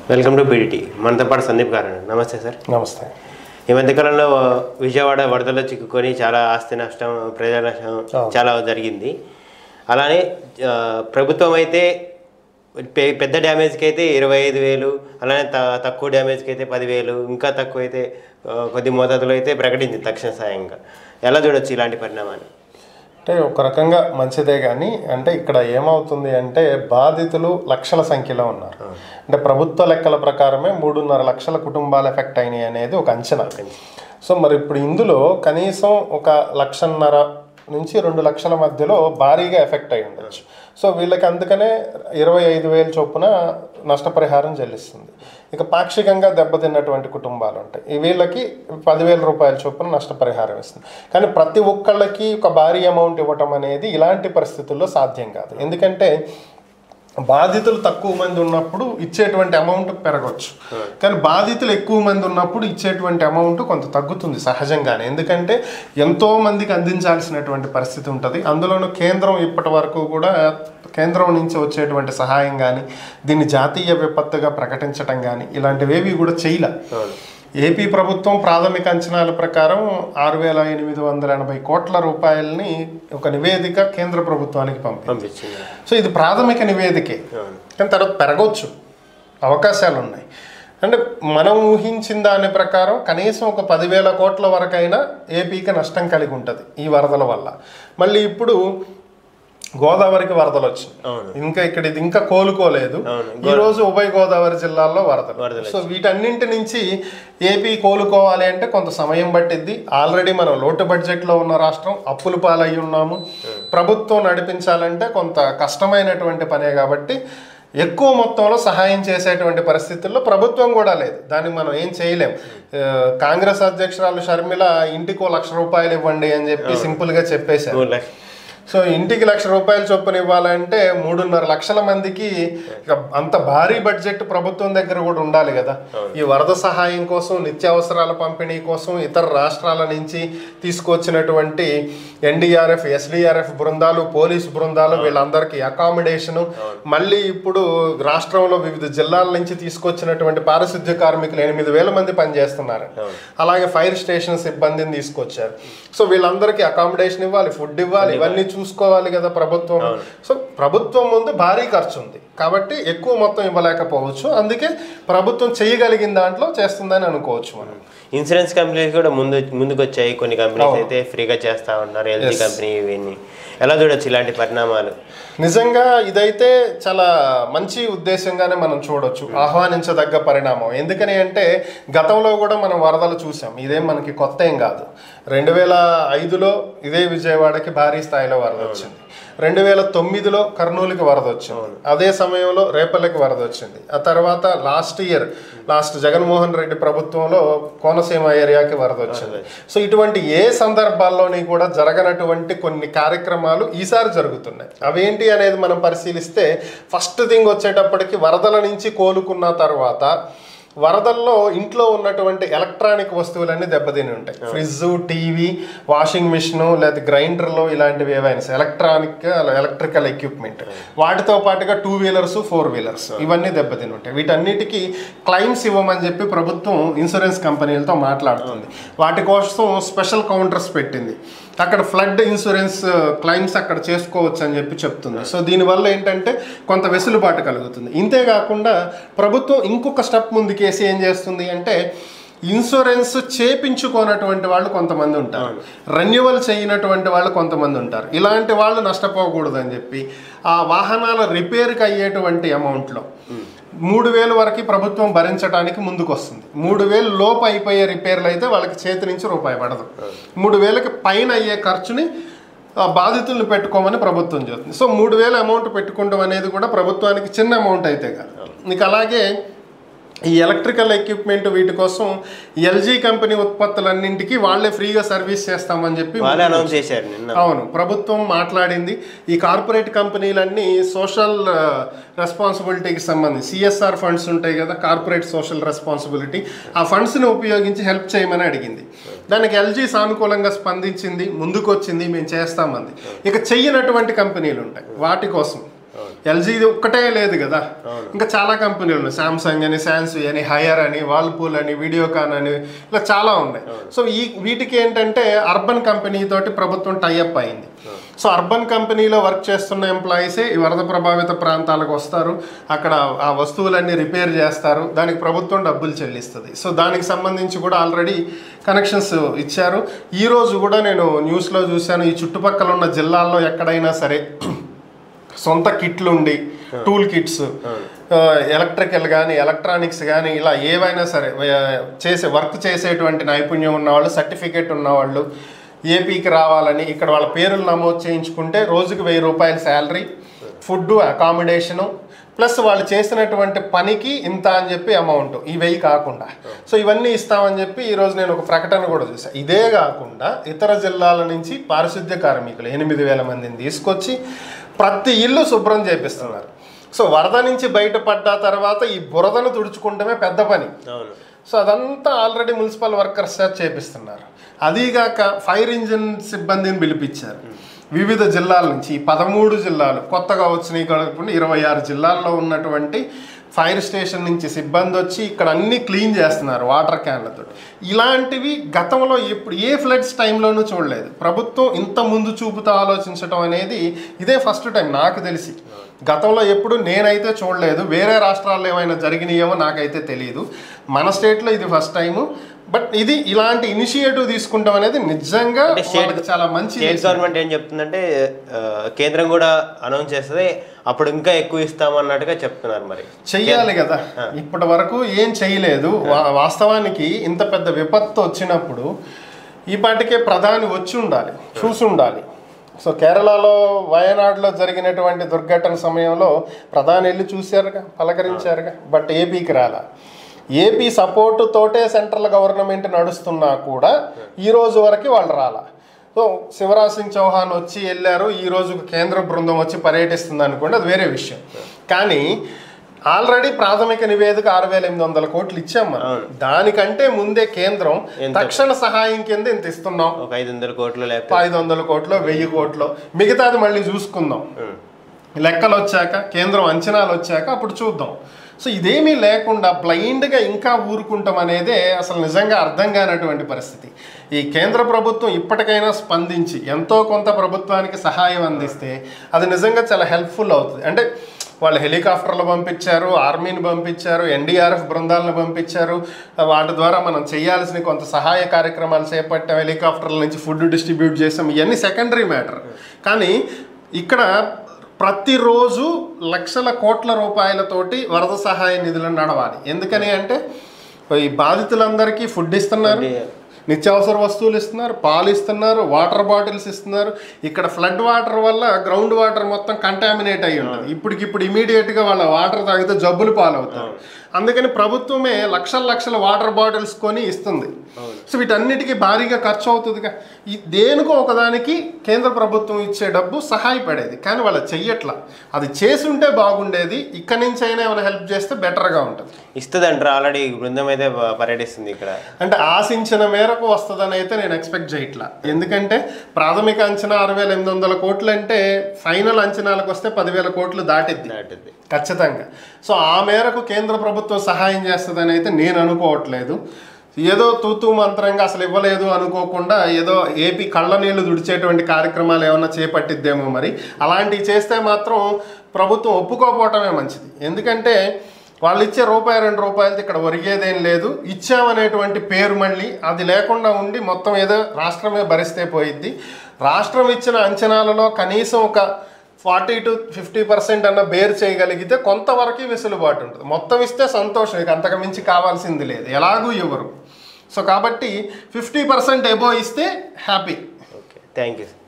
welcome to బీడిటీ మనతో పాటు సందీప్ గారు నమస్తే సార్ నమస్తే ఈ మధ్యకాలంలో విజయవాడ వరదల్లో చిక్కుకొని చాలా ఆస్తి నష్టం ప్రజా నష్టం చాలా జరిగింది అలానే ఆ, ప్రభుత్వం అయితే పె- పెద్ద డ్యామేజ్కి అయితే ఇరవై ఐదు వేలు అలానే త తక్కువ డ్యామేజ్కి అయితే పదివేలు ఇంకా తక్కువ అయితే ఆ, కొద్ది మోతాదులో అయితే ప్రకటించింది తక్షణ సాయంగా ఎలా చూడొచ్చు ఇలాంటి పరిణామాన్ని అంటే ఒక రకంగా మంచిదే కానీ అంటే ఇక్కడ ఏమవుతుంది అంటే బాధితులు లక్షల సంఖ్యలో ఉన్నారు అంటే ప్రభుత్వ లెక్కల ప్రకారమే మూడున్నర లక్షల కుటుంబాలు ఎఫెక్ట్ అయినాయి అనేది ఒక అంచనా సో మరి ఇప్పుడు ఇందులో కనీసం ఒక లక్షన్నర నుంచి రెండు లక్షల మధ్యలో భారీగా ఎఫెక్ట్ అయి ఉండొచ్చు సో వీళ్ళకి అందుకనే ఇరవై ఐదు వేలు చొప్పున నష్టపరిహారం చెల్లిస్తుంది ఇక పాక్షికంగా దెబ్బతిన్నటువంటి కుటుంబాలు ఉంటాయి ఈ వీళ్ళకి పదివేల రూపాయల చొప్పున నష్టపరిహారం ఇస్తుంది కానీ ప్రతి ఒక్కళ్ళకి ఒక భారీ అమౌంట్ ఇవ్వటం అనేది ఇలాంటి పరిస్థితుల్లో సాధ్యం కాదు ఎందుకంటే బాధితులు తక్కువ మంది ఉన్నప్పుడు ఇచ్చేటువంటి అమౌంట్ పెరగవచ్చు కానీ బాధితులు ఎక్కువ మంది ఉన్నప్పుడు ఇచ్చేటువంటి అమౌంట్ కొంత తగ్గుతుంది సహజంగానే ఎందుకంటే ఎంతో మందికి అందించాల్సినటువంటి పరిస్థితి ఉంటుంది అందులోనూ కేంద్రం ఇప్పటి వరకు కూడా కేంద్రం నుంచి వచ్చేటువంటి సహాయం కానీ దీన్ని జాతీయ విపత్తుగా ప్రకటించడం కానీ ఇలాంటివేవి కూడా చేయలే ఏపీ ప్రభుత్వం ప్రాథమిక అంచనాల ప్రకారం ఆరు వేల ఎనిమిది వందల ఎనభై కోట్ల రూపాయలని ఒక నివేదిక కేంద్ర ప్రభుత్వానికి పంపింది పంపించింది సో ఇది ప్రాథమిక నివేదికే కానీ తర్వాత పెరగవచ్చు అవకాశాలు ఉన్నాయి అంటే మనం ఊహించిన దాని ప్రకారం కనీసం ఒక పదివేల కోట్ల వరకైనా ఏపీకి నష్టం కలిగి ఉంటుంది ఈ వరదల వల్ల మళ్ళీ ఇప్పుడు గోదావరికి వరదలు వచ్చినాయి ఇంకా ఇక్కడ ఇది ఇంకా కోలుకోలేదు ఈ రోజు ఉభయ గోదావరి జిల్లాల్లో వరదలు సో వీటన్నింటి నుంచి ఏపీ కోలుకోవాలి అంటే కొంత సమయం పట్టిద్ది ఆల్రెడీ మనం లోటు బడ్జెట్లో ఉన్న రాష్ట్రం అప్పుల పాలయ్యి ఉన్నాము ప్రభుత్వం నడిపించాలంటే కొంత కష్టమైనటువంటి పనే కాబట్టి ఎక్కువ మొత్తంలో సహాయం చేసేటువంటి పరిస్థితుల్లో ప్రభుత్వం కూడా లేదు దానికి మనం ఏం చేయలేం ఆ, కాంగ్రెస్ అధ్యక్షురాలు షర్మిల ఇంటికో లక్ష రూపాయలు ఇవ్వండి అని చెప్పి సింపుల్గా చెప్పేశారు మూడు లక్ష సో ఇంటికి లక్ష రూపాయలు చొప్పున ఇవ్వాలంటే మూడున్నర లక్షల మందికి ఇక అంత భారీ బడ్జెట్ ప్రభుత్వం దగ్గర కూడా ఉండాలి కదా ఈ వరద సహాయం కోసం నిత్యావసరాల పంపిణీ కోసం ఇతర రాష్ట్రాల నుంచి తీసుకొచ్చినటువంటి ఎన్డీఆర్ఎఫ్ ఎస్డిఆర్ఎఫ్ బృందాలు పోలీస్ బృందాలు వీళ్ళందరికీ అకామిడేషను మళ్ళీ ఇప్పుడు రాష్ట్రంలో వివిధ జిల్లాల నుంచి తీసుకొచ్చినటువంటి పారిశుద్ధ్య కార్మికులు ఎనిమిది వేల మంది పనిచేస్తున్నారు అలాగే ఫైర్ స్టేషన్ సిబ్బందిని తీసుకొచ్చారు సో వీళ్ళందరికీ అకామిడేషన్ ఇవ్వాలి ఫుడ్ ఇవ్వాలి ఇవన్నీ చూసుకోవాలి కదా ప్రభుత్వం సో ప్రభుత్వం ముందు భారీ ఖర్చు ఉంది కాబట్టి ఎక్కువ మొత్తం ఇవ్వలేకపోవచ్చు అందుకే ప్రభుత్వం చేయగలిగిన దాంట్లో చేస్తుందని అనుకోవచ్చు మనం ఇన్సూరెన్స్ కంపెనీస్ కూడా ముందు ముందుకు వచ్చాయి కొన్ని కంపెనీస్ అయితే ఫ్రీగా చేస్తా ఉన్నారు ఎల్జీ కంపెనీ ఇవన్నీ ఎలా చూడొచ్చు ఇలాంటి పరిణామాలు నిజంగా ఇదైతే చాలా మంచి ఉద్దేశంగానే మనం చూడొచ్చు ఆహ్వానించదగ్గ పరిణామం ఎందుకని అంటే గతంలో కూడా మనం వరదలు చూసాం ఇదేం మనకి కొత్త ఏం కాదు రెండు వేల ఐదులో ఇదే విజయవాడకి భారీ స్థాయిలో వరద వచ్చింది రెండు వేల తొమ్మిదిలో కర్నూలుకి వరద వచ్చింది అదే సమయంలో రేపల్లెకి వరద వచ్చింది ఆ తర్వాత last year last Jaganmohan Reddy ప్రభుత్వంలో కోనసీమ ఏరియాకి వరద వచ్చింది సో ఇటువంటి ఏ సందర్భాల్లోని కూడా జరగనటువంటి కొన్ని కార్యక్రమాలు ఈసారి జరుగుతున్నాయి అవేంటి అనేది మనం పరిశీలిస్తే ఫస్ట్ థింగ్ వచ్చేటప్పటికి వరదల నుంచి కోలుకున్న తర్వాత వరదల్లో ఇంట్లో ఉన్నటువంటి ఎలక్ట్రానిక్ వస్తువులన్నీ దెబ్బతిని ఉంటాయి ఫ్రిడ్జ్ టీవీ వాషింగ్ మిషన్ లేదా గ్రైండర్లో ఇలాంటివి ఏవైనా సరే, ఎలక్ట్రానిక్ ఎలక్ట్రికల్ ఎక్విప్మెంట్ వాటితో పాటుగా టూ వీలర్స్ ఫోర్ వీలర్స్ ఇవన్నీ దెబ్బతిని ఉంటాయి వీటన్నిటికీ క్లైమ్స్ ఇవ్వమని చెప్పి ప్రభుత్వం ఇన్సూరెన్స్ కంపెనీలతో మాట్లాడుతుంది వాటి కోసం స్పెషల్ కౌంటర్స్ పెట్టింది అక్కడ ఫ్లడ్ ఇన్సూరెన్స్ క్లైమ్స్ అక్కడ చేసుకోవచ్చు అని చెప్పి చెప్తుంది సో దీనివల్ల ఏంటంటే కొంత వెసులుబాటు కలుగుతుంది ఇంతే కాకుండా ప్రభుత్వం ఇంకొక స్టెప్ ముందుకేసి ఏం చేస్తుంది అంటే ఇన్సూరెన్స్ చేపించుకోనటువంటి వాళ్ళు కొంతమంది ఉంటారు రెన్యువల్ చేయనటువంటి వాళ్ళు కొంతమంది ఉంటారు ఇలాంటి వాళ్ళు నష్టపోకూడదు అని చెప్పి ఆ వాహనాల రిపేర్కి అయ్యేటువంటి అమౌంట్లో మూడు వేలు వరకు ప్రభుత్వం భరించడానికి ముందుకు వస్తుంది మూడు వేలు లోపు అయిపోయే రిపేర్లు అయితే వాళ్ళకి చేతి నుంచి రూపాయి పడదు మూడు వేలకి పైన అయ్యే ఖర్చుని ఆ బాధితుల్ని పెట్టుకోమని ప్రభుత్వం చెబుతుంది సో మూడు వేల అమౌంట్ పెట్టుకోవడం అనేది కూడా ప్రభుత్వానికి చిన్న అమౌంట్ అయితే కాదు నీకు అలాగే ఈ ఎలక్ట్రికల్ ఎక్విప్మెంట్ వీటి కోసం ఎల్జీ కంపెనీ ఉత్పత్తులన్నింటికి వాళ్ళే ఫ్రీగా సర్వీస్ చేస్తామని చెప్పి వాళ్ళే అనౌన్స్ చేశారు నిన్న అవును ప్రభుత్వం మాట్లాడింది ఈ కార్పొరేట్ కంపెనీలన్నీ సోషల్ రెస్పాన్సిబిలిటీకి సంబంధించి సిఎస్ఆర్ ఫండ్స్ ఉంటాయి కదా కార్పొరేట్ సోషల్ రెస్పాన్సిబిలిటీ ఆ ఫండ్స్ని ఉపయోగించి హెల్ప్ చేయమని అడిగింది దానికి ఎల్జీ సానుకూలంగా స్పందించింది ముందుకు వచ్చింది మేము చేస్తామంది ఇక చెయ్యనటువంటి కంపెనీలు ఉంటాయి వాటి కోసం ఎల్జీ ఒక్కటే లేదు కదా ఇంకా చాలా కంపెనీలు ఉన్నాయి సామ్సంగ్ అని శాంసంగ్ అని హయర్ అని వాల్పూల్ అని వీడియోకాన్ అని ఇలా చాలా ఉన్నాయి సో ఈ వీటికి ఏంటంటే అర్బన్ కంపెనీ తోటి ప్రభుత్వం టైఅప్ అయింది సో అర్బన్ కంపెనీలో వర్క్ చేస్తున్న ఎంప్లాయీసే ఈ వరద ప్రభావిత ప్రాంతాలకు వస్తారు అక్కడ ఆ వస్తువులన్నీ రిపేర్ చేస్తారు దానికి ప్రభుత్వం డబ్బులు చెల్లిస్తుంది సో దానికి సంబంధించి కూడా ఆల్రెడీ కనెక్షన్స్ ఇచ్చారు ఈ రోజు కూడా నేను న్యూస్లో చూశాను ఈ చుట్టుపక్కల ఉన్న జిల్లాల్లో ఎక్కడైనా సరే సొంత కిట్లు ఉండి టూల్ కిట్స్ ఎలక్ట్రికల్ కానీ ఎలక్ట్రానిక్స్ కానీ ఇలా ఏవైనా సరే ఆ, చేసే వర్క్ చేసేటువంటి నైపుణ్యం ఉన్నవాళ్ళు సర్టిఫికేట్ ఉన్నవాళ్ళు ఏపీకి రావాలని ఇక్కడ వాళ్ళ పేర్లు నమోదు చేయించుకుంటే రోజుకి వెయ్యి రూపాయల శాలరీ ఫుడ్ అకామిడేషను ప్లస్ వాళ్ళు చేసినటువంటి పనికి ఇంత అని చెప్పి అమౌంట్ ఈ వెయ్యి కాకుండా సో ఇవన్నీ ఇస్తామని చెప్పి ఈరోజు నేను ఒక ప్రకటన కూడా చూసాను ఇదే కాకుండా ఇతర జిల్లాల నుంచి పారిశుద్ధ్య కార్మికులు ఎనిమిది వేల మందిని తీసుకొచ్చి ప్రతి ఇల్లు శుభ్రం చేపిస్తున్నారు సో వరద నుంచి బయటపడ్డ తర్వాత ఈ బురదను తుడుచుకుంటమే పెద్ద పని అవును సో అదంతా ఆల్రెడీ మున్సిపల్ వర్కర్స్ చేత చేపిస్తున్నారు అదీగాక ఫైర్ ఇంజిన్ సిబ్బందిని పిలిపించారు వివిధ జిల్లాల నుంచి ఈ పదమూడు జిల్లాలు కొత్తగా వచ్చినాయి కాకుండా ఇరవై ఆరు జిల్లాల్లో ఉన్నటువంటి ఫైర్ స్టేషన్ నుంచి సిబ్బంది వచ్చి ఇక్కడ అన్ని క్లీన్ చేస్తున్నారు వాటర్ క్యాన్లతో ఇలాంటివి గతంలో ఎప్పుడు ఏ ఫ్లడ్స్ టైంలోనూ చూడలేదు ప్రభుత్వం ఇంత ముందు చూపుతో ఆలోచించడం అనేది ఇదే ఫస్ట్ టైం నాకు తెలిసి గతంలో ఎప్పుడు నేనైతే చూడలేదు వేరే రాష్ట్రాల్లో ఏమైనా జరిగినాయేమో నాకైతే తెలియదు మన స్టేట్లో ఇది ఫస్ట్ టైము బట్ ఇది ఇలాంటి ఇనిషియేటివ్ తీసుకుంటాం అనేది నిజంగా అంటే state- వాళ్ళకి చాలా మంచి స్టేట్ గవర్నమెంట్ ఏం చెప్తుందంటే ఆ, కేంద్రం కూడా అనౌన్స్ చేస్తుంది అప్పుడు ఇంకా ఎక్కువ ఇస్తామన్నట్టుగా చెప్తున్నారు మరి చెయ్యాలి కదా ఇప్పటి వరకు ఏం చేయలేదు వా- వాస్తవానికి ఇంత పెద్ద విపత్తు వచ్చినప్పుడు ఈ పాటికే ప్రధాని వచ్చి ఉండాలి చూసి ఉండాలి సో కేరళలో వయనాడులో జరిగినటువంటి దుర్ఘటన సమయంలో ప్రధాని వెళ్ళి చూశారుగా పలకరించారుగా బట్ ఏపీకి రాలా ఏపీ సపోర్టు తోటే సెంట్రల్ గవర్నమెంట్ నడుస్తున్నా కూడా ఈ రోజు వరకు వాళ్ళు రాలా సో శివరాజ్ సింగ్ చౌహాన్ వచ్చి వెళ్ళారు ఈ రోజు కేంద్ర బృందం వచ్చి పర్యటిస్తుంది అనుకోండి అది వేరే విషయం కానీ ఆల్రెడీ ప్రాథమిక నివేదిక ఆరు వేల ఎనిమిది వందల కోట్లు ఇచ్చాం మనం దానికంటే ముందే కేంద్రం తక్షణ సహాయం కింద ఇంత ఇస్తున్నాం ఒక ఐదు వందల కోట్లు లేకపోతే ఐదు వందల కోట్లు వెయ్యి కోట్లు మిగతాది మళ్ళీ చూసుకుందాం లెక్కలు వచ్చాక కేంద్రం అంచనాలు వచ్చాక అప్పుడు చూద్దాం సో ఇదేమీ లేకుండా బ్లైండ్గా ఇంకా ఊరుకుంటాం అనేదే అసలు నిజంగా అర్థం కానటువంటి పరిస్థితి ఈ కేంద్ర ప్రభుత్వం ఇప్పటికైనా స్పందించి ఎంతో కొంత ప్రభుత్వానికి సహాయం అందిస్తే అది నిజంగా చాలా హెల్ప్ఫుల్ అవుతుంది అంటే వాళ్ళు హెలికాప్టర్లు పంపించారు ఆర్మీని పంపించారు ఎన్డీఆర్ఎఫ్ బృందాలను పంపించారు వాటి ద్వారా మనం చేయాల్సిన కొంత సహాయ కార్యక్రమాలు చేపట్టాం హెలికాప్టర్ల నుంచి ఫుడ్ డిస్ట్రిబ్యూట్ చేసాం ఇవన్నీ సెకండరీ మ్యాటర్ కానీ ఇక్కడ ప్రతిరోజు లక్షల కోట్ల రూపాయలతోటి వరద సహాయ నిధులను నడవాలి ఎందుకని అంటే ఈ బాధితులందరికీ ఫుడ్ ఇస్తున్నారు నిత్యావసర వస్తువులు ఇస్తున్నారు పాలు ఇస్తున్నారు వాటర్ బాటిల్స్ ఇస్తున్నారు ఇక్కడ ఫ్లడ్ వాటర్ వల్ల గ్రౌండ్ వాటర్ మొత్తం కంటామినేట్ అయ్యి ఉంటుంది ఇప్పటికిప్పుడు ఇమీడియట్గా వాళ్ళ వాటర్ తాగితే జబ్బులు పాలవుతారు అందుకని ప్రభుత్వమే లక్షల లక్షల వాటర్ బాటిల్స్ కొని ఇస్తుంది సో వీటన్నిటికీ భారీగా ఖర్చు అవుతుందిగా ఈ దేనికో ఒకదానికి కేంద్ర ప్రభుత్వం ఇచ్చే డబ్బు సహాయపడేది కానీ వాళ్ళు చెయ్యట్లా అది చేసుంటే బాగుండేది ఇక్కడి నుంచి అయినా ఏమైనా హెల్ప్ చేస్తే బెటర్గా ఉంటుంది ఇస్తుంది అంటారు ఆల్రెడీ బృందం అయితే ప- పర్యటిస్తుంది ఇక్కడ అంటే ఆశించిన మేరకు వస్తుందని అయితే నేను ఎక్స్పెక్ట్ చేయట్లా ఎందుకంటే ప్రాథమిక అంచనా ఆరు వేల ఎనిమిది వందల కోట్లు అంటే ఫైనల్ అంచనాలకు వస్తే పదివేల కోట్లు దాటిద్ది దాటుద్ది ఖచ్చితంగా సో ఆ మేరకు కేంద్ర ప్రభుత్వం సహాయం చేస్తుందని అయితే నేను అనుకోవట్లేదు ఏదో తూతూ మంత్రంగా అసలు ఇవ్వలేదు అనుకోకుండా ఏదో ఏపీ కళ్ళ నీళ్లు దుడిచేటువంటి కార్యక్రమాలు ఏమన్నా చేపట్టిద్దేమో మరి అలాంటివి చేస్తే మాత్రం ప్రభుత్వం ఒప్పుకోకపోవటమే మంచిది ఎందుకంటే వాళ్ళు ఇచ్చే రూపాయి రెండు రూపాయలతో ఇక్కడ ఒరిగేదేం లేదు ఇచ్చామనేటువంటి పేరు మళ్ళీ అది లేకుండా ఉండి మొత్తం ఏదో రాష్ట్రమే భరిస్తే పోయిద్ది రాష్ట్రం ఇచ్చిన అంచనాలలో కనీసం ఒక ఫార్టీ టు ఫిఫ్టీ పర్సెంట్ అన్న బేర్ చేయగలిగితే కొంతవరకు వెసులుబాటు ఉంటుంది మొత్తం ఇస్తే సంతోషం ఇక అంతకు మించి కావాల్సింది లేదు ఎలాగూ ఇవ్వరు సో కాబట్టి ఫిఫ్టీ పర్సెంట్ ఎబో ఇస్తే హ్యాపీ ఓకే థ్యాంక్ యూ